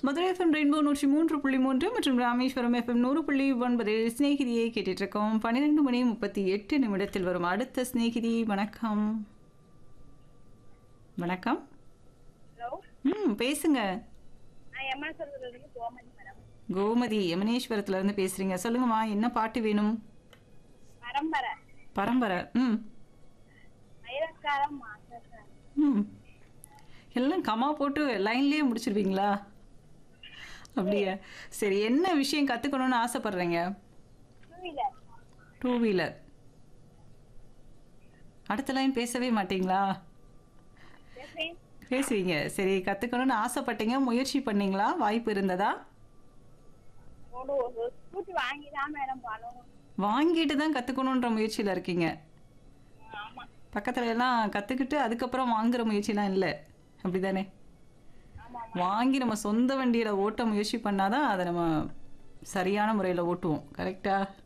Madurai FM rainbow நூற்றி மூன்று புள்ளி மூன்று மற்றும் ராமேஸ்வரம் எஃப்எம் நூறு புள்ளி ஒன்பதில் சிநேகிதியை கேட்டுட்டு இருக்கோம் பன்னிரெண்டு மணி முப்பத்தி எட்டு நிமிடத்தில் வரும் அடுத்த சிநேகிதி வணக்கம் வணக்கம் ஹலோ ம் பேசுங்க நான் எம்மா சொல்றது கோமதி மேடம் கோமதி யமனேஸ்வரத்துல இருந்து பேசுறீங்க சொல்லுங்கம்மா என்ன பாட்டு வேணும் பரம்பரை பரம்பரை ம் மயிலக்காரம் மாசம் ம் எல்லாம் கமா போட்டு லைன்லயே முடிச்சிருவீங்களா அப்படியா சரி என்ன விஷயம் கற்றுக்கணும்னு ஆசைப்படுறீங்க டூ வீலர் டூ வீலர் அடுத்த லைன் பேசவே மாட்டீங்களா பேசுறேன் பேசுவீங்க சரி கற்றுக்கணும்னு ஆசைப்பட்டீங்க முயற்சி பண்ணீங்களா வாய்ப்பு இருந்ததா ஒரு ஒரு ஸ்கூட்டி வாங்கி தான் மேடம் பண்ணணும் வாங்கிட்டு தான் கற்றுக்கணுன்ற முயற்சியில் இருக்கீங்க ஆமா பக்கத்துல எல்லாம் கற்றுக்கிட்டு அதுக்கப்புறம் வாங்குற முயற்சிலாம் இல்லை அப்படிதானே ஆமா வாங்கி நம்ம சொந்த வண்டியில் ஓட்ட முயற்சி பண்ணாதான் அதை நம்ம சரியான முறையில் ஓட்டுவோம் கரெக்டா